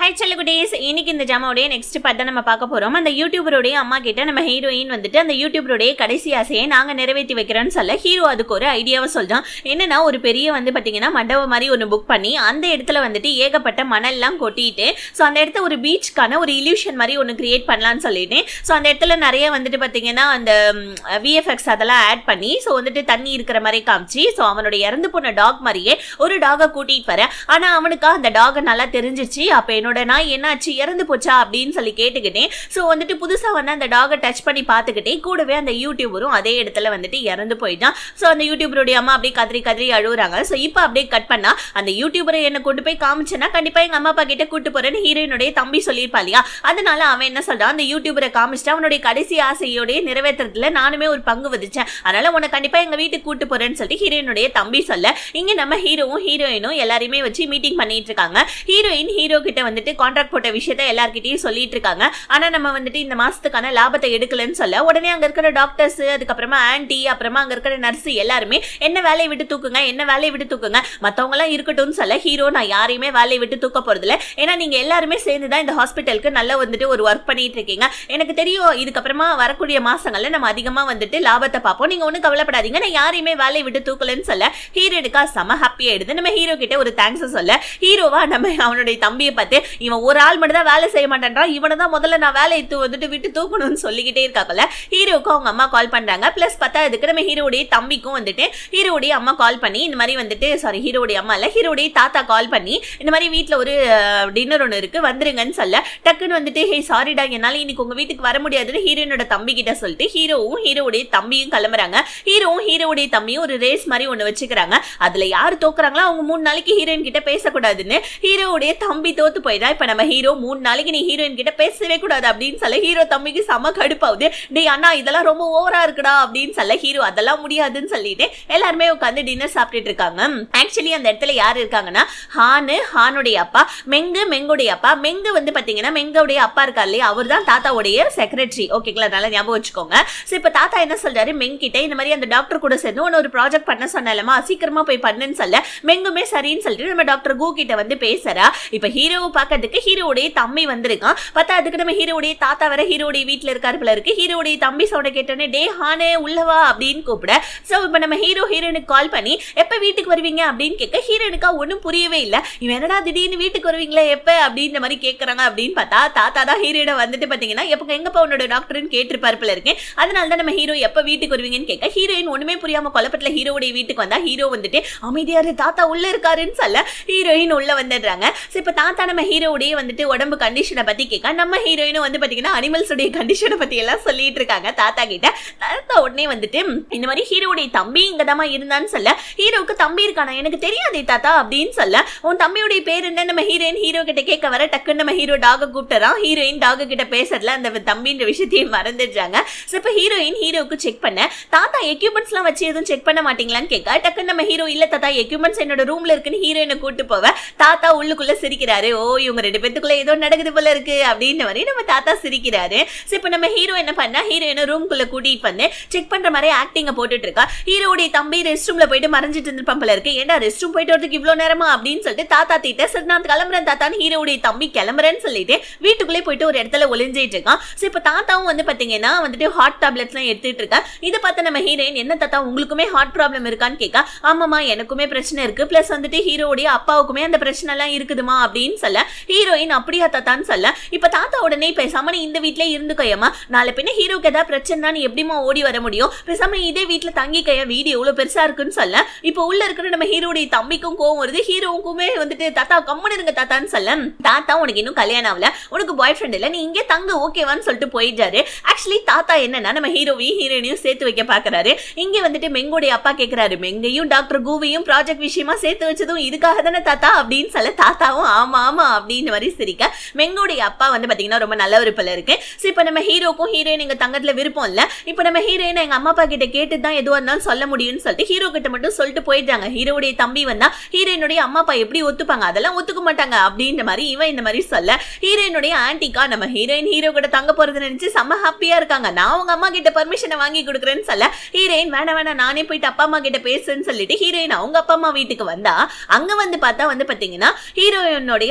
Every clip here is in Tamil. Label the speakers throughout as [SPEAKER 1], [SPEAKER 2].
[SPEAKER 1] ஹை செல்லகுடீஸ் இன்னைக்கு இந்த ஜாமாவுடைய நெக்ஸ்ட் பார்ட் தான் நம்ம பார்க்க போறோம் அந்த யூடியூபருடைய அம்மா கிட்ட நம்ம ஹீரோயின் வந்துட்டு அந்த யூடியூபருடைய கடைசி ஆசையை நாங்க நிறைவேற்றி வைக்கிறோம்னு சொல்ல ஹீரோ அதுக்கு ஒரு ஐடியாவை சொல்றான் என்னன்னா ஒரு பெரிய வந்து பாத்தீங்கன்னா மண்டபம் மாதிரி ஒன்று புக் பண்ணி அந்த இடத்துல வந்துட்டு ஏகப்பட்ட மணல்லாம் கொட்டிட்டு ஸோ அந்த இடத்த ஒரு பீச்சுக்கான ஒரு இல்யூஷன் மாதிரி ஒன்று கிரியேட் பண்ணலாம்னு சொல்லிட்டு ஸோ அந்த இடத்துல நிறைய வந்துட்டு பாத்தீங்கன்னா அந்த விஎஃப்எக்ஸ் அதெல்லாம் ஆட் பண்ணி ஸோ வந்துட்டு தண்ணி இருக்கிற மாதிரி காமிச்சு ஸோ அவனோட இறந்து போன டாக் மாதிரியே ஒரு டாகை கூட்டிட்டு வர ஆனா அவனுக்கா அந்த டாகை நல்லா தெரிஞ்சிச்சு அப்ப என்னோட நாய் என்னாச்சு இறந்து போச்சா அப்படின்னு சொல்லி கேட்டுக்கிட்டேன் ஸோ வந்துட்டு புதுசா வந்து அந்த டாகை டச் பண்ணி பார்த்துக்கிட்டே கூடவே அந்த யூடியூபரும் அதே இடத்துல வந்துட்டு இறந்து போயிட்டான் ஸோ அந்த யூடியூபருடைய அம்மா அப்படியே கதறி கதறி அழுகுறாங்க ஸோ இப்போ அப்படியே கட் பண்ணா அந்த யூடியூபரை என்ன கொண்டு போய் காமிச்சேன்னா கண்டிப்பா எங்க அம்மா அப்பா கிட்ட கூட்டு போறேன்னு ஹீரோயினுடைய தம்பி சொல்லியிருப்பா இல்லையா அதனால அவன் என்ன சொல்றான் அந்த யூடியூபரை காமிச்சிட்டு அவனுடைய கடைசி ஆசையோடைய நிறைவேற்றுறதுல நானுமே ஒரு பங்கு வதிச்சேன் அதனால உன்னை கண்டிப்பா எங்க வீட்டுக்கு கூட்டு போறேன்னு சொல்லிட்டு ஹீரோயினுடைய தம்பி சொல்ல இங்க நம்ம ஹீரோவும் ஹீரோயினும் எல்லாரையுமே வச்சு மீட்டிங் பண்ணிட்டு இருக்காங்க ஹீரோயின் ஹீரோ கிட்ட வந்துட்டு கான்ட்ராக்ட் போட்ட விஷயத்த எல்லார்கிட்டயும் சொல்லிட்டு இருக்காங்க ஆனா நம்ம வந்துட்டு இந்த மாசத்துக்கான லாபத்தை எடுக்கலன்னு சொல்ல உடனே அங்க இருக்கிற டாக்டர்ஸ் அதுக்கப்புறமா ஆன்டி அப்புறமா அங்க இருக்கிற நர்ஸ் எல்லாருமே என்ன வேலையை விட்டு தூக்குங்க என்ன வேலையை விட்டு தூக்குங்க மத்தவங்க எல்லாம் இருக்கட்டும்னு சொல்ல ஹீரோ நான் யாரையுமே வேலையை விட்டு தூக்க போறது இல்ல ஏன்னா நீங்க எல்லாருமே சேர்ந்து தான் இந்த ஹாஸ்பிட்டலுக்கு நல்லா வந்துட்டு ஒரு ஒர்க் பண்ணிட்டு இருக்கீங்க எனக்கு தெரியும் இதுக்கப்புறமா வரக்கூடிய மாசங்கள்ல நம்ம அதிகமா வந்துட்டு லாபத்தை பார்ப்போம் நீங்க ஒன்றும் கவலைப்படாதீங்க நான் யாரையுமே வேலையை விட்டு தூக்கலன்னு சொல்ல ஹீரோனுக்கா செம ஹாப்பி ஆயிடுது நம்ம ஹீரோ கிட்ட ஒரு தேங்க்ஸ் சொல்ல ஹீரோவா நம்ம அவனுடைய தம்பியை பார்த்து இவன் ஒரு ஆள் மட்டும் தான் வேலை செய்ய மாட்டேன்றான் இவனை தான் முதல்ல நான் வேலையை தூ வந்துட்டு விட்டு தூக்கணும்னு சொல்லிக்கிட்டே இருக்காக்கல ஹீரோவுக்கு அவங்க அம்மா கால் பண்றாங்க பிளஸ் பார்த்தா இதுக்கு நம்ம ஹீரோடைய தம்பிக்கும் வந்துட்டு ஹீரோடைய அம்மா கால் பண்ணி இந்த மாதிரி வந்துட்டு சாரி ஹீரோடைய அம்மா இல்ல ஹீரோடைய தாத்தா கால் பண்ணி இந்த மாதிரி வீட்டில் ஒரு டின்னர் ஒன்று இருக்கு வந்துருங்கன்னு சொல்ல டக்குன்னு வந்துட்டு ஹே சாரிடா என்னால் இன்னைக்கு உங்க வீட்டுக்கு வர முடியாதுன்னு ஹீரோனோட தம்பி கிட்ட சொல்லிட்டு ஹீரோவும் ஹீரோவுடைய தம்பியும் கிளம்புறாங்க ஹீரோவும் ஹீரோவுடைய தம்பியும் ஒரு ரேஸ் மாதிரி ஒன்று வச்சுக்கிறாங்க அதுல யார் தோக்குறாங்களோ அவங்க மூணு நாளைக்கு ஹீரோயின் கிட்ட பேசக்கூடாதுன்னு ஹீரோவுடைய தம்பி தோத்து போயிடா இப்ப நம்ம ஹீரோ மூணு நாளைக்கு நீ ஹீரோயின் கிட்ட பேசவே கூடாது அப்படின்னு சொல்ல ஹீரோ தம்பிக்கு செம கடுப்பாகுது டேய் அண்ணா இதெல்லாம் ரொம்ப ஓவரா இருக்குடா அப்படின்னு சொல்ல ஹீரோ அதெல்லாம் முடியாதுன்னு சொல்லிட்டு எல்லாருமே உட்காந்து டின்னர் சாப்பிட்டுட்டு இருக்காங்க ஆக்சுவலி அந்த இடத்துல யார் இருக்காங்கன்னா ஹானு ஹானுடைய அப்பா மெங்கு மெங்குடைய அப்பா மெங்கு வந்து பாத்தீங்கன்னா மெங்குடைய அப்பா இருக்கார் இல்லையா அவர் தான் தாத்தாவுடைய செக்ரட்டரி ஓகேங்களா நல்லா ஞாபகம் வச்சுக்கோங்க ஸோ இப்போ தாத்தா என்ன சொல்றாரு மெங் கிட்ட இந்த மாதிரி அந்த டாக்டர் கூட சேர்ந்து ஒன்று ஒரு ப்ராஜெக்ட் பண்ண சொன்னாலமா சீக்கிரமா போய் பண்ணுன்னு சொல்ல மெங்குமே சரின்னு சொல்லிட்டு நம்ம டாக்டர் கூ கிட்ட வந்து பேசுறா இப்போ ஹீரோவை பார்க்கறதுக்கு ஹீரோவுடைய தம்பி வந்திருக்கான் பார்த்தா அதுக்கு நம்ம ஹீரோவுடைய தாத்தா வர ஹீரோடைய வீட்டில் இருக்காரு போல இருக்கு ஹீரோவுடைய தம்பி சவுண்ட கேட்டோன்னே டே ஹானே உள்ளவா அப்படின்னு கூப்பிட ஸோ இப்போ நம்ம ஹீரோ ஹீரோனுக்கு கால் பண்ணி எப்போ வீட்டுக்கு வருவீங்க அப்படின்னு கேட்க ஹீரோனுக்கா ஒன்றும் புரியவே இல்லை இவன் என்னடா திடீர்னு வீட்டுக்கு வருவீங்களா எப்போ அப்படின்ற மாதிரி கேட்குறாங்க அப்படின்னு பார்த்தா தாத்தா தான் ஹீரோட வந்துட்டு பார்த்தீங்கன்னா எப்போ எங்கப்பா உன்னோட டாக்டர்னு கேட்டிருப்பாரு போல இருக்கேன் அதனால தான் நம்ம ஹீரோ எப்போ வீட்டுக்கு வருவீங்கன்னு கேட்க ஹீரோயின் ஒன்றுமே புரியாம கொலப்பட்டில் ஹீரோவுடைய வீட்டுக்கு வந்தா ஹீரோ வந்துட்டு அமைதியாரு தாத்தா உள்ள இருக்காருன்னு சொல்ல ஹீரோயின் உள்ள வந்துடுறாங்க ஸோ இப்போ தாத்தா நம்ம ஹீரோவுடைய வந்துட்டு உடம்பு கண்டிஷனை பத்தி கேட்க நம்ம ஹீரோயினும் வந்து பார்த்தீங்கன்னா அனிமல்ஸ் உடைய கண்டிஷனை பத்தி எல்லாம் சொல்லிட்டு இருக்காங்க தாத்தா கிட்ட தாத்தா உடனே வந்துட்டு இந்த மாதிரி ஹீரோவுடைய தம்பி இங்கதாம்மா இருந்தான்னு சொல்ல ஹீரோவுக்கு தம்பி இருக்கானா எனக்கு தெரியாதே தாத்தா அப்படின்னு சொல்ல உன் தம்பியுடைய பேர் என்ன நம்ம ஹீரோயின் ஹீரோ கிட்ட கேட்க வர டக்குன்னு நம்ம ஹீரோ டாக கூப்பிட்டுறான் ஹீரோயின் டாக கிட்ட பேசுறதுல அந்த தம்பின்ற விஷயத்தையும் மறந்துடுறாங்க ஸோ இப்போ ஹீரோயின் ஹீரோவுக்கு செக் பண்ண தாத்தா எக்யூப்மெண்ட்ஸ்லாம் வச்சு எதுவும் செக் பண்ண மாட்டீங்களான்னு கேட்க டக்குன்னு நம்ம ஹீரோ இல்ல தாத்தா எக்யூப்மெண்ட்ஸ் என்னோட ரூம்ல இருக்குன்னு ஹீரோயினை கூட்டு போவ தாத்தா உள்ளுக்குள்ள சிரிக்கிறாரு ஓ இவங்க ரெண்டு பேத்துக்குள்ள ஏதோ நடக்குது போல இருக்கு அப்படின்ற மாதிரி நம்ம தாத்தா சிரிக்கிறாரு ஸோ இப்போ நம்ம ஹீரோ என்ன பண்ணா ஹீரோயினை ரூம்குள்ள கூட்டிட்டு வந்து செக் பண்ற மாதிரி ஆக்டிங்க போட்டுட்டு இருக்கா ஹீரோடைய தம்பி ரெஸ்ட் ரூம்ல போயிட்டு மறைஞ்சிட்டு இருந்திருப்பான் போல இருக்கு ஏன்டா ரெஸ்ட் ரூம் போயிட்டு வரதுக்கு இவ்வளவு நேரமா அப்படின்னு சொல்லிட்டு தாத்தா திட்ட சரி நான் கிளம்புறேன் தாத்தான்னு ஹீரோடைய தம்பி கிளம்புறேன்னு சொல்லிட்டு வீட்டுக்குள்ளே போயிட்டு ஒரு இடத்துல ஒளிஞ்சிட்டு இருக்கான் ஸோ இப்போ தாத்தாவும் வந்து பாத்தீங்கன்னா வந்துட்டு ஹார்ட் டேப்லெட்ஸ்லாம் எடுத்துட்டு இருக்கா இதை பார்த்து நம்ம ஹீரோயின் என்ன தாத்தா உங்களுக்குமே ஹார்ட் ப்ராப்ளம் இருக்கான்னு கேட்க ஆமாமா எனக்குமே பிரச்சனை இருக்கு பிளஸ் வந்துட்டு ஹீரோடைய அப்பாவுக்குமே அந்த பிரச்சனை எல்லாம் இருக்குதுமா அப்படின்னு சொல்ல ஹீரோயின் அப்படியா தாத்தான்னு சொல்ல இப்ப தாத்தா உடனே பேசாம நீ இந்த வீட்லயே இருந்துக்கோயம்மா நாளை பின்ன ஹீரோக்கு ஏதாவது பிரச்சனைனா நீ எப்படிமா ஓடி வர முடியும் பேசாம நீ இதே வீட்டுல தங்கிக்கைய வீடு எவ்வளவு பெருசா இருக்குன்னு சொல்ல இப்போ உள்ள இருக்கிற நம்ம ஹீரோடைய தம்பிக்கும் கோவம் வருது ஹீரோவுக்குமே வந்துட்டு தாத்தா கம்முன்னு இருங்க தாத்தான்னு சொல்ல தாத்தா உனக்கு இன்னும் கல்யாணம் ஆகல உனக்கு பாய் ஃப்ரெண்ட் இல்ல நீ இங்கே தங்க ஓகேவான்னு சொல்லிட்டு போயிட்டாரு ஆக்சுவலி தாத்தா என்னன்னா நம்ம ஹீரோவையும் ஹீரோயினையும் சேர்த்து வைக்க பாக்குறாரு இங்க வந்துட்டு மெங்கோடைய அப்பா கேக்குறாரு மெங்கையும் டாக்டர் கூவையும் ப்ராஜெக்ட் விஷயமா சேர்த்து வச்சதும் இதுக்காக தானே தாத்தா அப்படின்னு சொல்ல தாத்தாவும் ஆமா ஆமா அப்படின்னு மாதிரி சிரிக்க மெங்கோடைய அப்பா வந்து பாத்தீங்கன்னா ரொம்ப நல்ல ஒரு பிள்ளை இருக்கு ஸோ இப்போ நம்ம ஹீரோக்கும் ஹீரோயின் எங்க தங்கத்துல விருப்பம் இல்ல இப்போ நம்ம ஹீரோயின் எங்க அம்மா அப்பா கிட்ட கேட்டு தான் எதுவாக இருந்தாலும் சொல்ல முடியும்னு சொல்லிட்டு ஹீரோ கிட்ட மட்டும் சொல்லிட்டு போயிட்டாங்க ஹீரோடைய தம்பி வந்தா ஹீரோயினுடைய அம்மா அப்பா எப்படி ஒத்துப்பாங்க அதெல்லாம் ஒத்துக்க மாட்டாங்க அப்படின்ற மாதிரி இவன் இந்த மாதிரி சொல்ல ஹீரோயினுடைய ஆன்டிக்கா நம்ம ஹீரோயின் ஹீரோ கிட்ட தங்க போறது நினைச்சு செம்ம ஹாப்பியா இருக்காங்க நான் அவங்க அம்மா கிட்ட பர்மிஷனை வாங்கி கொடுக்குறேன்னு சொல்ல ஹீரோயின் வேணாம் வேணாம் நானே போயிட்டு அப்பா அம்மா கிட்ட பேசுன்னு சொல்லிட்டு ஹீரோயின் அவங்க அப்பா அம்மா வீட்டுக்கு வந்தா அங்க வந்து பார்த்தா வந்து பாத்தீங்கன்னா ஹீரோயினுடைய அந்த அதாவது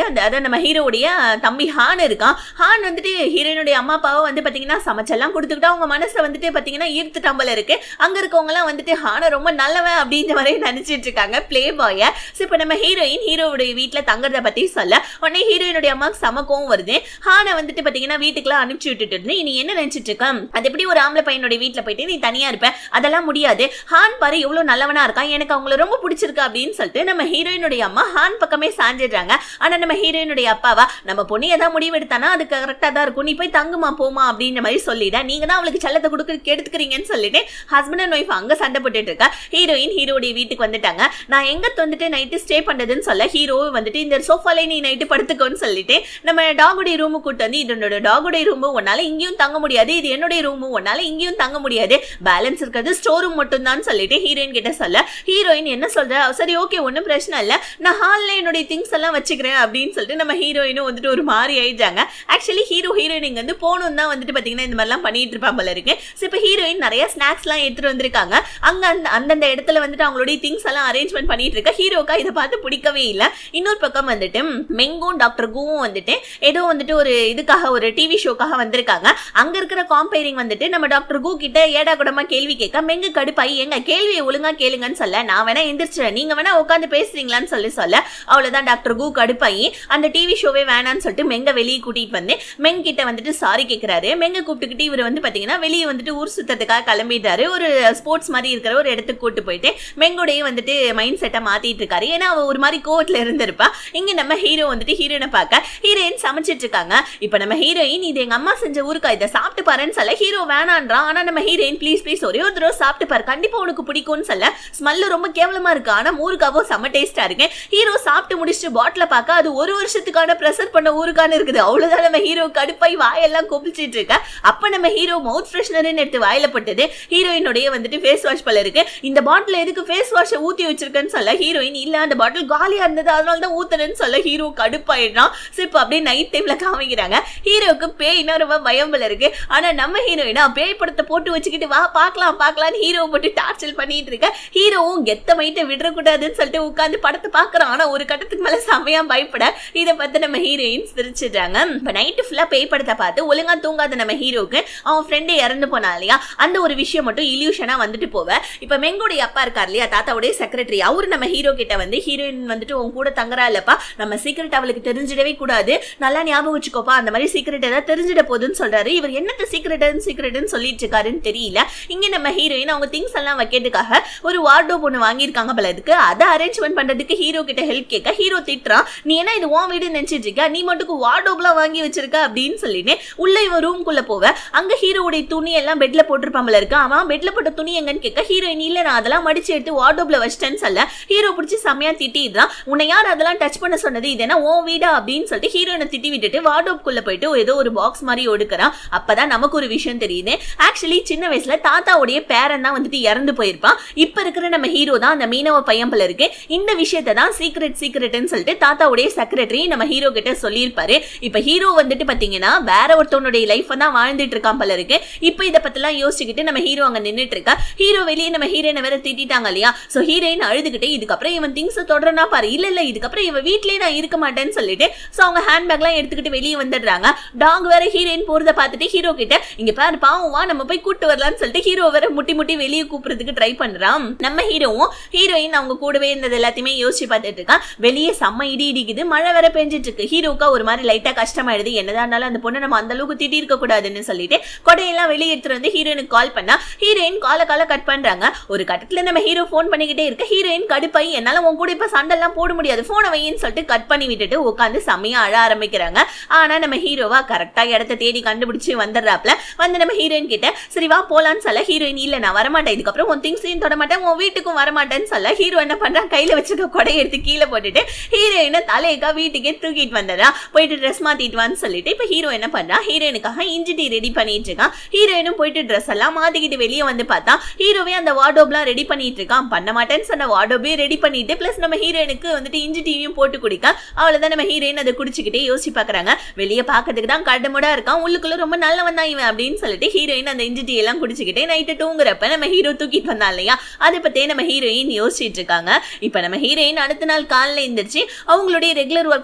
[SPEAKER 1] நம்ம ஹீரோவுடைய தம்பி ஹான் இருக்கான் ஹான் வந்துட்டு ஹீரோயினுடைய அம்மா அப்பாவை வந்து பாத்தீங்கன்னா சமைச்செல்லாம் கொடுத்துக்கிட்டு அவங்க மனசை வந்துட்டு பாத்தீங்கன்னா ஈர்த்துட்டான் போல இருக்கு அங்க இருக்கவங்க எல்லாம் வந்துட்டு ஹான ரொம்ப நல்லவன் அப்படின்ற மாதிரி நினைச்சிட்டு இருக்காங்க பிளே பாய ஸோ இப்போ நம்ம ஹீரோயின் ஹீரோவுடைய வீட்டுல தங்குறத பத்தி சொல்ல உடனே ஹீரோயினுடைய அம்மாவுக்கு சமக்கவும் வருது ஹானை வந்துட்டு பாத்தீங்கன்னா வீட்டுக்குலாம் அனுப்பிச்சு விட்டுட்டு இருந்து நீ என்ன நினைச்சிட்டு இருக்க அது எப்படி ஒரு ஆம்பளை பையனுடைய வீட்டுல போயிட்டு நீ தனியா இருப்ப அதெல்லாம் முடியாது ஹான் பாரு எவ்வளவு நல்லவனா இருக்கான் எனக்கு அவங்கள ரொம்ப பிடிச்சிருக்கு அப்படின்னு சொல்லிட்டு நம்ம ஹீரோயினுடைய அம்மா ஹான் பக்கமே சாஞ்சிடுறாங்க ஆனா நம்ம ஹீரோயினுடைய அப்பாவா நம்ம பொண்ணு ஏதாவது முடிவு எடுத்தானா அது கரெக்டா தான் இருக்கும் நீ போய் தங்குமா போமா அப்படின்ற மாதிரி சொல்லிட நீங்க தான் அவளுக்கு செல்லத்தை கொடுக்க எடுத்துக்கிறீங்கன்னு சொல்லிட்டு ஹஸ்பண்ட் அண்ட் ஒய்ஃப் அங்க சண்டை போட்டுட்டு இருக்கா ஹீரோயின் ஹீரோடைய வீட்டுக்கு வந்துட்டாங்க நான் எங்க வந்துட்டு நைட்டு ஸ்டே பண்றதுன்னு சொல்ல ஹீரோ வந்துட்டு இந்த சோஃபால நீ நைட்டு படுத்துக்கோன்னு சொல்லிட்டு நம்ம டாகுடைய ரூமு கூட்டு வந்து இது என்னோட டாகுடைய ரூமு உன்னால இங்கேயும் தங்க முடியாது இது என்னுடைய ரூமு உன்னால இங்கேயும் தங்க முடியாது பேலன்ஸ் இருக்கிறது ஸ்டோர் ரூம் மட்டும் தான் சொல்லிட்டு ஹீரோயின் கிட்ட சொல்ல ஹீரோயின் என்ன சொல்ற சரி ஓகே ஒன்றும் பிரச்சனை இல்லை நான் ஹாலில் என்னுடைய திங்ஸ் எல்லாம் வச்சுக்கிறேன் அப்படின்னு சொல்லிட்டு நம்ம ஹீரோயினும் வந்துட்டு ஒரு மாதிரி ஆயிட்டாங்க ஆக்சுவலி ஹீரோ ஹீரோயின் இங்க வந்து போகணும் தான் வந்துட்டு பார்த்தீங்கன்னா இந்த மாதிரிலாம் பண்ணிட்டு இருப்பாங்க போல இருக்கு ஸோ இப்போ ஹீரோயின் நிறைய ஸ்நாக்ஸ்லாம் எடுத்துட்டு வந்திருக்காங்க அங்க அந்த அந்தந்த இடத்துல வந்துட்டு அவங்களுடைய திங்ஸ் எல்லாம் அரேஞ்ச்மெண்ட் பண்ணிட்டு இருக்க ஹீரோக்கா இதை பார்த்து பிடிக்கவே இல்லை இன்னொரு பக்கம் வந்துட்டு மெங்கும் டாக்டர் கூவும் வந்துட்டு ஏதோ வந்துட்டு ஒரு இதுக்காக ஒரு டிவி ஷோக்காக வந்திருக்காங்க அங்க இருக்கிற காம்பேரிங் வந்துட்டு நம்ம டாக்டர் கூ கிட்ட ஏடா கூடமா கேள்வி கேட்க மெங்கு கடுப்பாயி எங்க கேள்வியை ஒழுங்கா கேளுங்கன்னு சொல்ல நான் வேணா எந்திரிச்சிடறேன் நீங்க வேணா உட்காந்து பேசுறீங்களான்னு சொல்லி சொல்ல அவ்வளவுதான் டாக்டர் கூ கடுப்பாயி அந்த டிவி ஷோவே வேணான்னு சொல்லிட்டு மெங்க வெளியே கூட்டிட்டு வந்து மெங் கிட்ட வந்துட்டு சாரி கேட்கிறாரு மெங்க கூப்பிட்டுக்கிட்டு இவர் வந்து பாத்தீங்கன்னா வெளியே வந்துட்டு ஊர் சுத்தத்துக்காக கிளம்பிட்டாரு ஒரு ஸ்போர்ட்ஸ் மாதிரி இருக்கிற ஒரு இடத்துக்கு கூட்டு போயிட்டு மெங்கோடைய வந்துட்டு மைண்ட் செட்டை மாத்திட்டு இருக்காரு ஏன்னா அவ ஒரு மாதிரி கோவத்துல இருந்திருப்பா இங்க நம்ம ஹீரோ வந்துட்டு ஹீரோயினை பார்க்க ஹீரோயின் சமைச்சிட்டு இருக்காங்க இப்ப நம்ம ஹீரோயின் இது எங்க அம்மா செஞ்ச ஊருக்கா இதை சாப்பிட்டு பாருன்னு சொல்ல ஹீரோ வேணான்றான் ஆனா நம்ம ஹீரோயின் ப்ளீஸ் ப்ளீஸ் ஒரே ஒரு தடவை சாப்பிட்டு பாரு கண்டிப்பா உனக்கு பிடிக்கும்னு சொல்ல ஸ்மெல்லு ரொம்ப கேவலமா இருக்கு ஆனா ஊருக்காவோ செம்ம டேஸ்டா இருக்கு ஹீரோ சாப்பிட்டு முடிச்சுட்டு பாட்டில பார்க்க அது ஒரு வருஷத்துக்கான ப்ரெஷர் பண்ண ஊருக்கான இருக்குது அவ்வளவுதான் நம்ம ஹீரோ கடுப்பாய் வாயெல்லாம் கொப்பிச்சிட்டு இருக்க அப்ப நம்ம ஹீரோ மவுத் ஃப்ரெஷ்னர்னு எடுத்து வாயில பட்டது ஹீரோயினுடைய வந்துட்டு ஃபேஸ் வாஷ் போல இருக்கு இந்த பாட்டில் எதுக்கு ஃபேஸ் வாஷை ஊத்தி வச்சிருக்கேன்னு சொல்ல ஹீரோயின் இல்ல அந்த பாட்டில் காலியா இருந்தது அதனால தான் ஊத்துறேன்னு சொல்ல ஹீரோ கடுப்பாயிடுறான் ஸோ இப்போ அப்படியே நைட் டைம்ல காமிக்கிறாங்க ஹீரோவுக்கு பேய்னா ரொம்ப பயம் போல இருக்கு ஆனா நம்ம ஹீரோயினா பேய் படத்தை போட்டு வச்சுக்கிட்டு வா பார்க்கலாம் பார்க்கலாம்னு ஹீரோ போட்டு டார்ச்சல் பண்ணிட்டு இருக்க ஹீரோவும் கெத்த மைட்டை விடக்கூடாதுன்னு சொல்லிட்டு உட்காந்து படத்தை பார்க்கறான் ஆனா ஒரு கட்டத்துக்கு மேல செமையா பயப்பட இதை பார்த்து நம்ம ஹீரோயின் சிரிச்சிடுறாங்க இப்போ நைட்டு ஃபுல்லா பேய் படத்தை பார்த்து ஒழுங்கா தூங்காத நம்ம ஹீரோக்கு அவன் ஃப்ரெண்டு இறந்து போனா இல்லையா அந்த ஒரு விஷயம் மட்டும் இல்யூஷனா வந்துட்டு போவ இப்ப மெங்கோடைய அப்பா இருக்கார் இல்லையா தாத்தாவுடைய செக்ரட்டரி அவரு நம்ம ஹீரோ கிட்ட வந்து ஹீரோயின் வந்துட்டு உன் கூட தங்குறா இல்லப்பா நம்ம சீக்கிரட் அவளுக்கு தெரிஞ்சிடவே கூடாது நல்லா ஞாபகம் வச்சுக்கோப்பா அந்த மாதிரி சீக்கிரட் ஏதாவது தெரிஞ்சிட போகுதுன்னு சொல்றாரு இவர் என்னத்த சீக்கிரட்னு சீக்கிரட்னு சொல்லிட்டு இருக்காருன்னு தெரியல இங்க நம்ம ஹீரோயின் அவங்க திங்ஸ் எல்லாம் வைக்கிறதுக்காக ஒரு வார்டோப் ஒன்று வாங்கியிருக்காங்க போல இதுக்கு அதை அரேஞ்ச்மெண்ட் பண்றதுக்கு ஹீரோ கிட்ட ஹெல்ப் கேட்க ஹீரோ திட்டுறான் நீ என்ன இது உன் வீடு நினைச்சிட்டு இருக்க நீ மட்டும் வார்டோப்லாம் வாங்கி வச்சிருக்க அப்படின்னு சொல்லிட்டு உள்ள இவன் ரூம்குள்ள போவ அங்க ஹீரோவுடைய துணி எல்லாம் பெட்ல போட்டிருப்பான் போல இருக்கு அவன் பெட்ல போட்ட துணி எங்கன்னு கேட்க ஹீரோயின் இல்ல நான் அதெல்லாம் மடிச்சு எடுத்து வார்டோப்ல வச்சிட்டேன்னு சொல்ல ஹீரோ பிடிச்சி செம்மையா திட்டிடுறான் உன்னை யார் அதெல்லாம் டச் பண்ண சொன்னது இது என்ன உன் வீடா அப்படின்னு சொல்லிட்டு ஹீரோயினை திட்டி விட்டுட்டு வார்டோப்குள்ள போயிட்டு ஏதோ ஒரு பாக்ஸ் மாதிரி ஒடுக்குறான் அப்பதான் நமக்கு ஒரு விஷயம் தெரியுது ஆக்சுவலி சின்ன வயசுல தாத்தாவுடைய பேரன் தான் வந்துட்டு இறந்து போயிருப்பான் இப்ப இருக்கிற நம்ம ஹீரோ தான் அந்த மீனவ பையன் போல இருக்கு இந்த விஷயத்தை தான் சீக்ரெட் சீக்ரெட்னு சொல்லிட்டு தாத்தாவுடைய செக்ரட்டரி நம்ம ஹீரோ கிட்ட சொல்லியிருப்பாரு இப்ப ஹீரோ வந்துட்டு பாத்தீங்கன்னா வேற ஒருத்தவனுடைய லைஃப் தான் வாழ்ந்துட்டு இருக்கான் போல இருக்கு இப்ப இத பத்திலாம் யோசிச்சுக்கிட்டு நம்ம ஹீரோ அங்க நின்னுட்டு இருக்கா ஹீரோ வெளியே நம்ம ஹீரோயினை வேற திட்டிட்டாங்க இல்லையா சோ ஹீரோயின் அழுதுகிட்டே இதுக்கப்புறம் இவன் திங்ஸ் தொடரனா பாரு இல்ல இல்ல இதுக்கப்புறம் இவன் வீட்லயே நான் இருக்க மாட்டேன்னு சொல்லிட்டு சோ அவங்க ஹேண்ட்பேக்லாம் எடுத்துக்கிட்டு வெளியே வந்துடுறாங்க டாக் வேற ஹீரோயின் போறத பார்த்துட்டு ஹீரோ கிட்ட இங்க பாரு பாவம் வா நம்ம போய் கூட்டு வரலாம்னு சொல்லிட்டு ஹீரோ வேற முட்டி முட்டி வெளியே கூப்பிடுறதுக்கு ட்ரை பண்றான் நம்ம ஹீரோவும் ஹீரோயின் அவங்க கூடவே இருந்தது எல்லாத்தையுமே யோசிச்சு பார்த்துட்டு இருக்கான் வெளியே செம்ம இடி இடிக்குது மழை வேற பெஞ்சிட்டு இருக்கு ஹீரோக்கா ஒரு மாதிரி லைட்டா கஷ்டமாயிடுது என்னதான் இருந்தாலும் அந்த பொண்ணை நம்ம அந்த அளவுக்கு திட்டி இருக்க கூடாதுன்னு சொல்லிட்டு கொடையெல்லாம் வெளியே எடுத்துட்டு வந்து ஹீரோயினுக்கு கால் பண்ணா ஹீரோயின் கால கால கட் பண்றாங்க ஒரு கட்டத்துல நம்ம ஹீரோ ஃபோன் பண்ணிக்கிட்டே இருக்க ஹீரோயின் கடுப்பாயி என்னால உன் கூட இப்ப சண்டெல்லாம் போட முடியாது போனை வையின்னு சொல்லிட்டு கட் பண்ணி விட்டுட்டு உட்காந்து செம்மையா அழ ஆரம்பிக்கிறாங்க ஆனா நம்ம ஹீரோவா கரெக்டா இடத்த தேடி கண்டுபிடிச்சு வந்துடுறாப்ல வந்து நம்ம ஹீரோயின் கிட்ட சரி வா போலான்னு சொல்ல ஹீரோயின் இல்ல நான் வரமாட்டேன் இதுக்கப்புறம் உன் திங்ஸையும் தொட மாட்டேன் உன் வீட்டுக்கும் வரமாட்டேன்னு சொல்ல ஹீரோ என்ன பண்றான் கையில வச்சிருக்க கொடையை எடுத்து கீழே போட்டுட்டு ஹீரோயினை தலையக்கா வீட்டுக்கே தூக்கிட்டு வந்துடுறா போயிட்டு ட்ரெஸ் மாத்திட்டு வான்னு சொல்லிட்டு இப்ப ஹீரோ என்ன பண்றா ஹீரோயினுக்காக இஞ்சி டீ ரெடி பண்ணிட்டு இருக்கான் ஹீரோயினும் போயிட்டு ட்ரெஸ் எல்லாம் மாத்திக்கிட்டு வெளியே வந்து பார்த்தா ஹீரோவே அந்த வார்டோப்லாம் ரெடி பண்ணிட்டு இருக்கான் பண்ண மாட்டேன்னு சொன்ன வார்டோபையும் ரெடி பண்ணிட்டு பிளஸ் நம்ம ஹீரோயினுக்கு வந்துட்டு இஞ்சி டீயும் போட்டு குடிக்க அவ்வளவுதான் நம்ம ஹீரோயின் அதை குடிச்சுக்கிட்டே யோசிச்சு பாக்குறாங்க வெளியே பார்க்கறதுக்கு தான் கடுமுடா இருக்கான் உள்ளுக்குள்ள ரொம்ப நல்லவன் தான் இவன் அப்படின்னு சொல்லிட்டு ஹீரோயின் அந்த இஞ்சி டீ எல்லாம் குடிச்சுக்கிட்டே நைட்டு தூங்குறப்ப நம்ம ஹீரோ தூக்கிட்டு வந்தான் இல்லையா அதை பத்தியே நம்ம ஹீரோயின் யோசிச்சுட்டு இருக்காங்க இப்ப நம்ம ஹீரோயின் அடுத்த நாள் காலைல எந்திரிச்சு அவங்களுடைய ரெகுலர் ஒர்க்ஸ்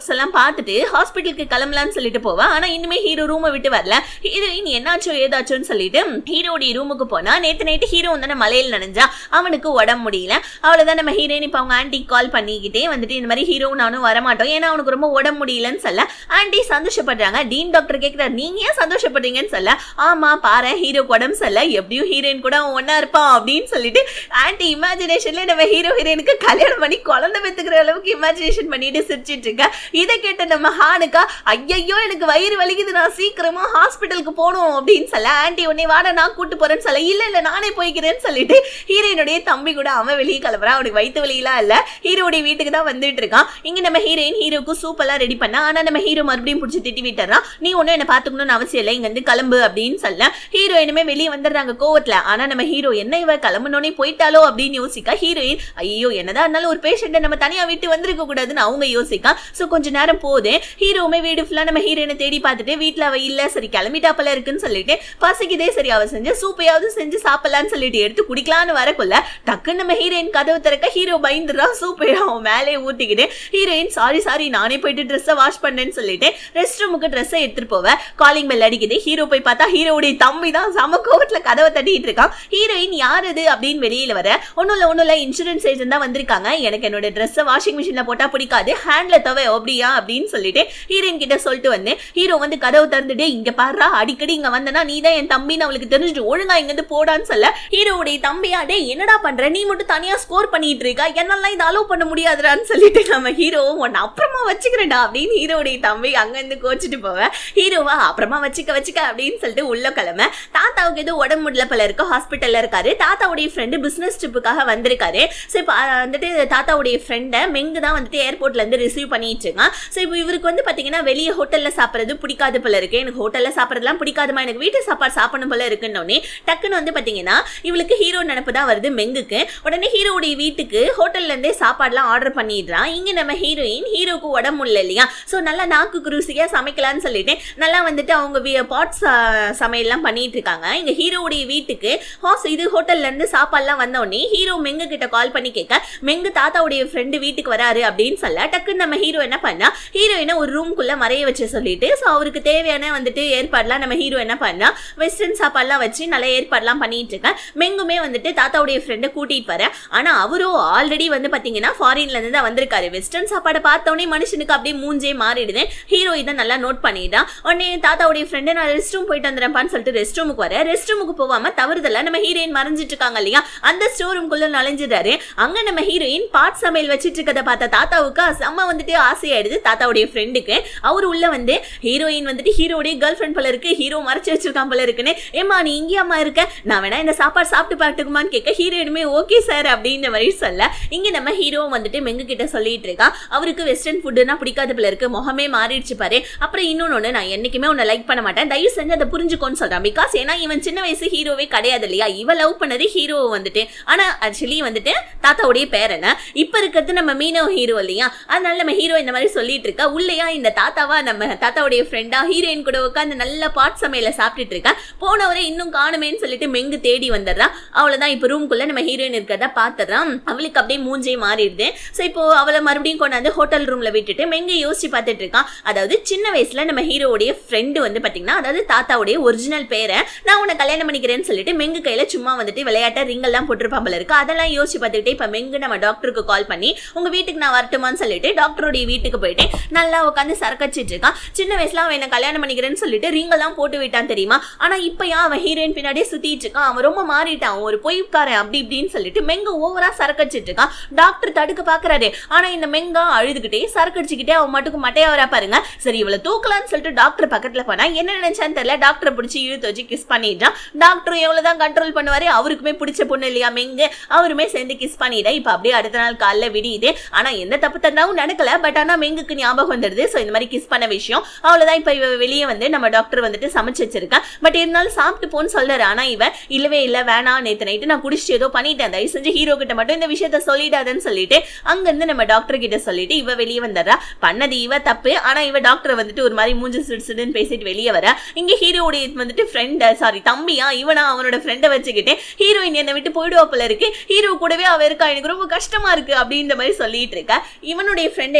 [SPEAKER 1] டாக்டர்ஸ் எல்லாம் பார்த்துட்டு ஹாஸ்பிட்டலுக்கு கிளம்பலாம்னு சொல்லிட்டு போவா ஆனா இன்னுமே ஹீரோ ரூமை விட்டு வரல ஹீரோயின் என்னாச்சோ ஏதாச்சோன்னு சொல்லிட்டு ஹீரோடைய ரூமுக்கு போனா நேத்து நைட்டு ஹீரோ வந்து மலையில் நனைஞ்சா அவனுக்கு உடம்பு முடியல அவ்வளவுதான் நம்ம ஹீரோயின் இப்ப அவங்க ஆன்டி கால் பண்ணிக்கிட்டே வந்துட்டு இந்த மாதிரி ஹீரோ நானும் வரமாட்டோம் ஏன்னா அவனுக்கு ரொம்ப உடம்பு முடியலன்னு சொல்ல ஆன்டி சந்தோஷப்படுறாங்க டீன் டாக்டர் கேட்கிறார் நீங்க ஏன் சந்தோஷப்படுறீங்கன்னு சொல்ல ஆமா பாரு ஹீரோக்கு உடம்பு சொல்ல எப்படியும் ஹீரோயின் கூட அவன் ஒன்னா இருப்பான் அப்படின்னு சொல்லிட்டு ஆன்டி இமேஜினேஷன்ல நம்ம ஹீரோ ஹீரோயினுக்கு கல்யாணம் பண்ணி குழந்தை பெத்துக்கிற அளவுக்கு இமேஜினேஷன் பண்ணிட்டு சிரிச்சிட்டு இருக்க இதை கேட்ட நம்ம ஹானுக்கா ஐயையோ எனக்கு வயிறு வலிக்குது நான் சீக்கிரமா ஹாஸ்பிட்டலுக்கு போகணும் அப்படின்னு சொல்ல ஆன்டி உன்னை வாட நான் கூட்டு போறேன்னு சொல்ல இல்ல இல்ல நானே போய்க்கிறேன்னு சொல்லிட்டு ஹீரோயினுடைய தம்பி கூட அவன் வெளியே கிளம்புறான் அவனுக்கு வயிற்று வலியெல்லாம் இல்ல ஹீரோடைய வீட்டுக்கு தான் வந்துட்டு இருக்கான் இங்க நம்ம ஹீரோயின் ஹீரோக்கு சூப் எல்லாம் ரெடி பண்ணா ஆனா நம்ம ஹீரோ மறுபடியும் பிடிச்சி திட்டி விட்டுறான் நீ ஒன்னும் என்ன பாத்துக்கணும்னு அவசியம் இல்லை இங்க இருந்து கிளம்பு அப்படின்னு சொல்ல ஹீரோயினுமே வெளியே வந்துடுறாங்க கோவத்துல ஆனா நம்ம ஹீரோ என்ன இவ கிளம்புனோனே போயிட்டாலோ அப்படின்னு யோசிக்கா ஹீரோயின் ஐயோ என்னதான் இருந்தாலும் ஒரு பேஷண்ட்டை நம்ம தனியா விட்டு வந்திருக்க கூடாதுன்னு அவங்க யோசிக்கா சோ கொஞ்ச நேரம் போகுது ஹீரோவுமே வீடு ஃபுல்லா நம்ம ஹீரோயினை தேடி பார்த்துட்டு வீட்டுல அவ இல்ல சரி கிளம்பிட்டாப்பல இருக்குன்னு சொல்லிட்டு பசிக்குதே சரி அவ செஞ்ச சூப்பையாவது செஞ்சு சாப்பிடலாம்னு சொல்லிட்டு எடுத்து குடிக்கலான்னு வரக்குள்ள டக்குன்னு நம்ம ஹீரோயின் கதவு திறக்க ஹீரோ பயந்துடுறான் சூப்பை அவன் மேலே ஊத்திக்கிட்டு ஹீரோயின் சாரி சாரி நானே போயிட்டு ட்ரெஸ்ஸை வாஷ் பண்ணேன்னு சொல்லிட்டு ரெஸ்ட் ரூமுக்கு ட்ரெஸ்ஸை எடுத்துட்டு போவ காலிங் பெல் அடிக்குது ஹீரோ போய் பார்த்தா ஹீரோவுடைய தம்பி தான் சம கோவத்துல கதவை தட்டிட்டு இருக்கான் ஹீரோயின் யார் இது அப்படின்னு வெளியில வர ஒன்றும் இல்லை ஒன்றும் இல்லை இன்சூரன்ஸ் ஏஜென்ட் தான் வந்திருக்காங்க எனக்கு என்னோட ட்ரெஸ்ஸை வாஷிங் மிஷினில் போட்டால் பிடிக்காது ஹேண்டில் தவை அப்படியா அப்படின்னு சொல்லிட்டு ஹீரோயின் கிட்ட சொல்லிட்டு வந்து ஹீரோ வந்து கதவு திறந்துட்டு இங்க பாருடா அடிக்கடி இங்க வந்தனா நீ தான் என் தம்பின்னு அவளுக்கு தெரிஞ்சுட்டு ஒழுங்கா இங்க இருந்து போடான்னு சொல்ல ஹீரோவுடைய தம்பியா டே என்னடா பண்ற நீ மட்டும் தனியா ஸ்கோர் பண்ணிட்டு இருக்கா என்னெல்லாம் இதை அலோவ் பண்ண முடியாதுடான்னு சொல்லிட்டு நம்ம ஹீரோ உன்னை அப்புறமா வச்சுக்கிறேன்டா அப்படின்னு ஹீரோவுடைய தம்பி அங்க இருந்து கோச்சிட்டு போவேன் ஹீரோவா அப்புறமா வச்சுக்க வச்சுக்க அப்படின்னு சொல்லிட்டு உள்ள கிளம்ப தாத்தாவுக்கு ஏதோ உடம்பு முடியல போல இருக்கு ஹாஸ்பிட்டல்ல இருக்காரு தாத்தாவுடைய ஃப்ரெண்டு பிசினஸ் ட்ரிப்புக்காக வந்திருக்காரு ஸோ இப்போ வந்துட்டு தாத்தாவுடைய ஃப்ரெண்டை மெங்கு தான் வந்துட்டு ஏர்போர்ட்ல இருந்து ரிசீவ் பண்ணிட்டு இருக்கான் ஸோ இப்போ இவருக்கு வந்து பாத்தீங்கன்னா வெளியே ஹோட்டல்ல சாப்பிட்றது பிடிக்காது போல இருக்கு எனக்கு ஹோட்டல்ல சாப்பிட்றதுலாம் பிடிக்காதுமா எனக்கு வீட்டு சாப்பாடு சாப்பிடணும் போல இருக்குன்னொடனே டக்குன்னு வந்து பாத்தீங்கன்னா இவளுக்கு ஹீரோ நினப்பு தான் வருது மெங்குக்கு உடனே ஹீரோவுடைய வீட்டுக்கு ஹோட்டல்ல இருந்தே சாப்பாடுலாம் ஆர்டர் பண்ணிடுறான் இங்க நம்ம ஹீரோயின் ஹீரோக்கு உடம்பு முடியல இல்லையா ஸோ நல்லா நாக்கு ருசியா சமைக்கலாம்னு சொல்லிட்டு நல்லா வந்துட்டு அவங்க பாட் சமையல்லாம் பண்ணிட்டு இருக்காங்க இங்க ஹீரோவுடைய வீட்டுக்கு ஹாஸ் இது ஹோட்டல்ல இருந்து சாப்பாடுலாம் வந்த உடனே ஹீரோ மெங்கு கிட்ட கால் பண்ணி கேட்க மெங்கு தாத்தாவுடைய ஃப்ரெண்டு வீட்டுக்கு வராரு அப்படின்னு சொல்ல டக்குன்னு நம்ம ஹீரோ என்ன பண்ணா ஹீரோயினை ஒரு ரூம்குள்ள மறைய வச்சு சொல்லிட்டு ஸோ அவருக்கு தேவையான வந்துட்டு ஏற்பாடுலாம் நம்ம ஹீரோ என்ன பண்ணா வெஸ்டர்ன் சாப்பாடுலாம் வச்சு நல்ல ஏற்பாடுலாம் பண்ணிட்டு இருக்கேன் மெங்குமே வந்துட்டு தாத்தாவுடைய ஃப்ரெண்டை கூட்டிட்டு வர ஆனா அவரும் ஆல்ரெடி வந்து பாத்தீங்கன்னா ஃபாரின்ல இருந்து தான் வந்திருக்காரு வெஸ்டர்ன் சாப்பாடை பார்த்தோன்னே மனுஷனுக்கு அப்படியே மூஞ்சே மாறிடுது ஹீரோ இதை நல்லா நோட் பண்ணிட்டான் உடனே தாத்தாவுடைய ஃப்ரெண்டு நான் ரெஸ்ட் ரூம் போயிட்டு வந்துடுறேன்ப்பான்னு சொல்லிட்டு ரெஸ்ட் ரூமுக்கு வர ரெஸ்ட் ரூமுக்கு போகாம தவறுதல நம்ம ஹீரோயின் மறைஞ்சிட்டு இருக்காங்க இல்லையா அந்த ஸ்டோர் ரூம்குள்ள நுழைஞ்சிடாரு அங்க நம்ம ஹீரோயின் பாட் சமையல் வச்சிட்டு இருக்கதை பார்த்த தாத்தாவுக்கு செம்ம வந்துட்டு ஆசையாயிடுது தாத்தாவுடைய ஃப்ரெண்டுக்கு அவர் உள்ள வந்து ஹீரோயின் வந்துட்டு ஹீரோடைய கேர்ள் ஃப்ரெண்ட் போல இருக்கு ஹீரோ மறைச்சு வச்சிருக்கான் போல இருக்குன்னு ஏமா நீ இங்கேயாம்மா இருக்க நான் வேணா இந்த சாப்பாடு சாப்பிட்டு பார்த்துக்குமான்னு கேட்க ஹீரோயினுமே ஓகே சார் அப்படின்ற மாதிரி சொல்ல இங்க நம்ம ஹீரோ வந்துட்டு மெங்கு கிட்ட சொல்லிட்டு இருக்கான் அவருக்கு வெஸ்டர்ன் ஃபுட்டுனா பிடிக்காத போல இருக்கு முகமே மாறிடுச்சு பாரு அப்புறம் இன்னொன்னு நான் என்னைக்குமே உன்னை லைக் பண்ண மாட்டேன் தயவு செஞ்சு அதை புரிஞ்சுக்கோன்னு சொல்றான் பிகாஸ் ஏன்னா இவன் சின்ன வயசு ஹீரோவே கிடையாது இல்லையா இவ லவ் பண்ணது ஹீரோ வந்துட்டு ஆனா ஆக்சுவலி வந்துட்டு தாத்தாவுடைய பேரன இப்ப இருக்கிறது நம்ம மீனவ ஹீரோ இல்லையா அதனால நம்ம ஹீரோ இந்த மாதிரி சொல்லிட்டு இருக்கா உள்ளையா இந்த தாத்தாவா நம்ம தாத்தாவுடைய ஃப்ரெண்டா ஹீரோயின் கூட உட்காந்து நல்ல பாட் சமையல சாப்பிட்டுட்டு இருக்கா போனவரை இன்னும் காணுமேன்னு சொல்லிட்டு மெங்கு தேடி வந்துடுறா அவ்வளவுதான் இப்ப ரூம்குள்ள நம்ம ஹீரோயின் இருக்கிறத பாத்துறான் அவளுக்கு அப்படியே மூஞ்சே மாறிடுது ஸோ இப்போ அவளை மறுபடியும் கொண்டாந்து ஹோட்டல் ரூம்ல விட்டுட்டு மெங்க யோசிச்சு பார்த்துட்டு இருக்கான் அதாவது சின்ன வயசுல நம்ம ஹீரோவுடைய ஃப்ரெண்டு வந்து பாத்தீங்கன்னா அதாவது தாத்தாவுடைய ஒரிஜினல் பேரை நான் உன்னை கல்யாணம் பண்ணிக்கிறேன்னு சொல்லிட்டு மெங்கு கையில சும்மா வந்துட்டு விளையாட்ட ரிங் எல்லாம் போட்டிருப்பான் போல இருக்கு அதெல்லாம் யோசிச்சு பார்த்துக்கிட்டே இப்ப மெங்கு நம்ம டாக்டருக்கு கால் பண்ணி உங்க வீட்டுக்கு நான் வரட்டுமான்னு சொல்லிட்டு டாக்டருடைய வீட்டுக்கு போயிட்டு நல்லா உட்காந்து சரக்கச்சிட்டு இருக்கான் சின்ன வயசுல அவன் என்ன கல்யாணம் பண்ணிக்கிறேன்னு சொல்லிட்டு ரிங் எல்லாம் போட்டு விட்டான் தெரியுமா ஆனா இப்ப ஏன் அவன் ஹீரோயின் பின்னாடியே சுத்திட்டு இருக்கான் அவன் ரொம்ப மாறிட்டான் ஒரு பொய்க்காரன் அப்படி இப்படின்னு சொல்லிட்டு மெங்க ஓவரா சரக்கச்சிட்டு இருக்கான் டாக்டர் தடுக்க பாக்குறாரு ஆனா இந்த மெங்கா அழுதுகிட்டே சரக்கடிச்சுக்கிட்டே அவன் மட்டுக்கு மட்டையா வரா பாருங்க சரி இவளை தூக்கலாம்னு சொல்லிட்டு டாக்டர் பக்கத்துல போனா என்ன நினைச்சான்னு தெரியல டாக்டரை பிடிச்சி இழுத்து வச்சு கிஸ் பண்ணிட்டான் டாக்டர் எவ்வளவுதான் கண்ட்ரோல் பண்ணுவாரு அவருக்குமே பிடிச்ச பொண்ணு இல்லையா மெங்கு அவருமே சேர்ந்து கிஸ் பண்ணிட்டா இப்ப அப்படியே அடுத்த நாள் காலைல விடியுது ஆனா எந்த தப்பு தந்தாவும் நடக்கல பட் ஆனா மெங்குக்கு ஞாபகம் வந்துடுது சோ இந்த மாதிரி கிஸ் பண்ண விஷயம் அவ்வளவுதான் இப்ப இவ வெளியே வந்து நம்ம டாக்டர் வந்துட்டு சமைச்சு வச்சிருக்கா பட் இருந்தாலும் சாப்பிட்டு போன்னு சொல்றாரு ஆனா இவ இல்லவே இல்ல வேணாம் நேத்து நைட்டு நான் குடிச்சிட்டு ஏதோ பண்ணிட்டேன் தயவு செஞ்சு ஹீரோ கிட்ட மட்டும் இந்த விஷயத்த சொல்லிடாதன்னு சொல்லிட்டு அங்க இருந்து நம்ம டாக்டர் கிட்ட சொல்லிட்டு இவ வெளியே வந்துடுறா பண்ணது இவ தப்பு ஆனா இவ டாக்டர் வந்துட்டு ஒரு மாதிரி மூஞ்சி சிடுன்னு பேசிட்டு வெளியே வர இங்க ஹீரோடைய வந்துட்டு ஃப்ரெண்ட் சாரி தம்பியா இவனா அவனோட ஃப்ரெண்டை வச்சுக்கிட்டு ஹீரோயின் என்னை விட்டு போயிடுவா போல இருக்கு ஹீரோ கூடவே அவ இருக்கா எனக்கு ரொம்ப கஷ்டமா இருக்கு அப்படின்ற மாதிரி சொல்லிட்டு இருக்கா இவனுடைய ஃப்ரெண்ட் என்ன பண்ணா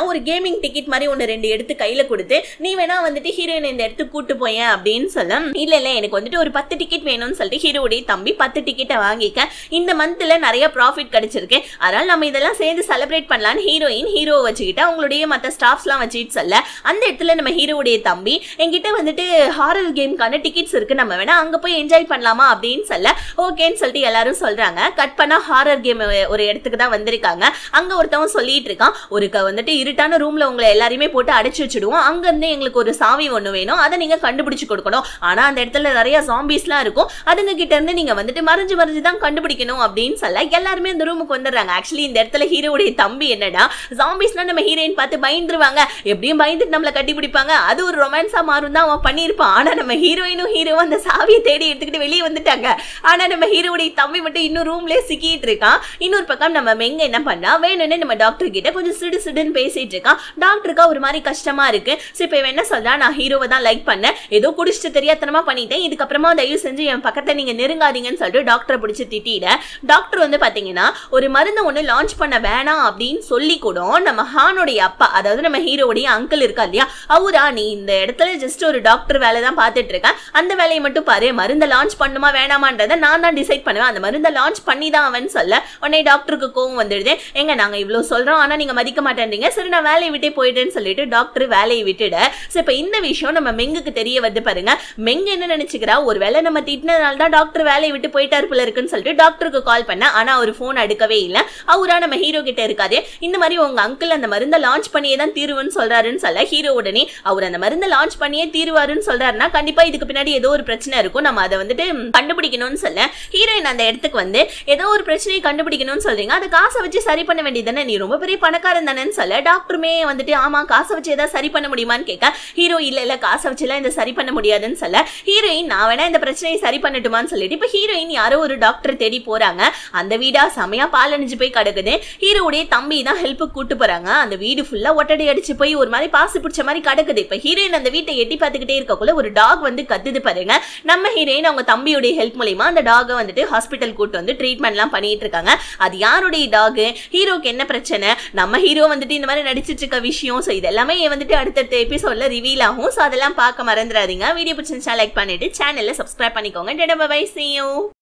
[SPEAKER 1] ஒரு கேமிங் டிக்கெட் மாதிரி ஒன்று ரெண்டு எடுத்து கையில கொடுத்து நீ வேணா வந்துட்டு ஹீரோயின் இந்த இடத்துக்கு கூட்டு போயேன் அப்படின்னு சொல்ல இல்ல இல்ல எனக்கு வந்துட்டு ஒரு பத்து டிக்கெட் வேணும்னு சொல்லிட்டு ஹீரோடைய தம்பி பத்து டிக்கெட்டை வாங்கிக்க இந்த மந்த்ல நிறைய ப்ராஃபிட் கிடைச்சிருக்கு அதனால நம்ம இதெல்லாம் சேர்ந்து செலிப்ரேட் பண்ணலாம்னு ஹீரோயின் ஹீரோ வச்சுக்கிட்டு அவங்களுடைய மற்ற ஸ்டாஃப்ஸ்லாம் வச்சுட்டு சொல்ல அந்த இடத்துல நம்ம ஹீரோவுடைய தம்பி என்கிட்ட வந்துட்டு ஹாரர் கேம்க்கான டிக்கெட்ஸ் இருக்கு நம்ம வேணா அங்க போய் என்ஜாய் பண்ணலாமா அப்படின்னு சொல்ல ஓகேன்னு சொல்லிட்டு எல்லாரும் சொல்றாங்க கட் பண்ணா ஹாரர் கேம் ஒரு இடத்துக்கு தான் வந்திருக்காங்க அங்க ஒருத்தவன் சொல்லிட்டு இருக்கான் ஒரு க- வந்துட்டு இருட்டான ரூம்ல உங்களை எல்லாரையுமே போட்டு அடைச்சு வச்சுடுவோம் அங்க இருந்து எங்களுக்கு ஒரு சாவி ஒண்ணு வேணும் அதை நீங்க கண்டுபிடிச்சு கொடுக்கணும் ஆனா அந்த இடத்துல நிறைய ஜாம்பிஸ்லாம் இருக்கும் அதுங்க கிட்ட இருந்து நீங்க வந்துட்டு மறைஞ்சு மறைஞ்சு தான் கண்டுபிடிக்கணும் அப்படின்னு சொல்ல எல்லாருமே அந்த ரூமுக்கு வந்துடுறாங்க ஆக்சுவலி இந்த இடத்துல ஹீரோவுடைய தம்பி என்னன்னா ஜாம்பிஸ்னா நம்ம ஹீரோயின் பார்த்து பயந்துருவாங்க எப்படியும் பயந்துட்டு நம்மள கட்டி பிடிப்பாங்க அது ஒரு ரொமான்ஸா மாறும் தான் அவன் பண்ணியிருப்பான் ஆனா நம்ம ஹீரோயினும் ஹீரோவும் அந்த சாவியை தேடி எடுத்துக்கிட்டு வெளியே வந்துட்டாங்க ஆனா நம்ம ஹீரோவுடைய தம்பி மட்டும் இன்னும் ரூம்லயே சிக்கிட்டு இருக்கான் இன்னொரு பக்கம் நம்ம மெங்க என்ன பண்ணா வேணும்னு நம்ம டாக்டர் கிட்ட கொஞ்சம் சிடு சிடுன்னு பேசிட்டு இருக்கான் டாக்டருக்கா ஒரு மாதிரி கஷ்டமா இருக்கு ஸோ இப்போ இவன் என்ன சொல்றா நான் ஹீரோவை தான் லைக் பண்ணேன் ஏதோ குடிச்சிட்டு தெரியாத்தனமா பண்ணிட்டேன் இதுக்கப்புறமா தயவு செஞ்சு என் பக்கத்துல நீங்க நெருங்காதீங்கன்னு சொல்லிட்டு டாக்டரை பிடிச்சி திட்டிட டாக்டர் வந்து பாத்தீங்கன்னா ஒரு மருந்து ஒன்று லான்ச் பண்ண வேணாம் அப்படின்னு சொல்லி கூட நம்ம ஹானுடைய அப்பா அதாவது நம்ம ஹீரோவுடைய அங்கிள் இருக்கா இல்லையா அவரா நீ இந்த இடத்துல ஜஸ்ட் ஒரு டாக்டர் வேலை தான் பார்த்துட்டு இருக்கேன் அந்த வேலையை மட்டும் பாரு மருந்தை லான்ச் பண்ணுமா வேணாமான்றதை நான் தான் டிசைட் பண்ணுவேன் அந்த மருந்தை லான்ச் பண்ணி தான் அவன் சொல்ல உடனே டாக்டருக்கு கோவம் வந்துடுது எங்க நாங்க இவ்வளோ சொல்றோம் ஆனா நீங்க மதிக்க மாட்டேன்றீங்க சரி நான் வேலையை விட்டே போயிட்டேன்னு சொல்லிட்டு டாக்டர் வேலையை விட்டுட சோ இப்போ இந்த விஷயம் நம்ம மெங்குக்கு தெரிய வருது பாருங்க மெங்க என்ன நினைச்சுக்கிறா ஒரு வேலை நம்ம திட்டினதுனால தான் டாக்டர் வேலையை விட்டு போயிட்டாரு போல இருக்குன்னு சொல்லிட்டு டாக்டருக்கு கால் பண்ண ஆனா அவர் ஃபோன் எடுக்கவே இல்லை அவரா நம்ம ஹீரோ கிட்ட இருக்காரு இந்த மாதிரி உங்க அங்கிள் அந்த மருந்தை லான்ச் பண்ணியே தான் தீருவன்னு சொல்றாருன்னு சொல்ல ஹீரோ உடனே அவர் அந்த மருந்தை லான்ச் பண்ணியே தீருவாருன்னு சொல்றாருன்னா கண்டிப்பா இதுக்கு பின்னாடி ஏதோ ஒரு பிரச்சனை இருக்கும் நம்ம அதை வந்துட்டு கண்டுபிடிக்கணும்னு சொல்ல ஹீரோயின் அந்த இடத்துக்கு வந்து ஏதோ ஒரு பிரச்சனையை கண்டுபிடிக்கணும்னு சொல்றீங்க அதை காசை வச்சு சரி பண்ண வேண்டியதானே நீ ரொம்ப பெரிய பணக்காரன் தானேன்னு சொல்ல டாக்டருமே வந்துட்டு ஆமா காசை வச்சு ஏதாவது சரி பண்ண முடியுமான்னு கேட்க ஹீரோ இல்ல இல்ல காசை வச்சுலாம் இந்த சரி பண்ண முடியாதுன்னு சொல்ல ஹீரோயின் நான் வேணா இந்த பிரச்சனையை சரி பண்ணட்டுமான்னு சொல்லிட்டு இப்போ ஹீரோயின் யாரோ ஒரு டாக்டர் தேடி போறாங்க அந்த வீடா செமையா பாலணிஞ்சு போய் கிடக்குது ஹீரோவுடைய தம்பி தான் ஹெல்ப்புக்கு கூட்டு போறாங்க அந்த வீடு ஃபுல்லா ஒட்டடை அடிச்சு போய் ஒரு மாதிரி பாசி பிடிச்ச மாதிரி கிடக்குது இப்போ ஹீரோயின் அந்த வீட்டை எட்டி பார்த்துக்கிட்டே இருக்கக்குள்ள ஒரு டாக் வந்து கத்துது பாருங்க நம்ம ஹீரோயின் அவங்க தம்பியுடைய ஹெல்ப் மூலியமா அந்த டாகை வந்துட்டு ஹாஸ்பிட்டல் கூட்டு வந்து ட்ரீட்மெண்ட்லாம் பண்ணிட்டு இருக்காங்க அது யாருடைய டாக் ஹீரோக்கு என்ன பிரச்சனை நம்ம ஹீரோ வந்துட்டு இந்த மாதிரி நடிச்சிட்டு இருக்க விஷயம் ஸோ இது எல்லாமே வந்துட்டு அடுத்தடுத்த எபிசோட்ல ரிவீல் ஆகும் ஸோ அதெல்லாம் பார்க்க மறந்துடாதீங்க வீடியோ பிடிச்சிருந்துச்சா லைக் பண்ணிட்டு சேனல்ல சப்ஸ்கிரைப் பண்ணிக்கோங்க பை see you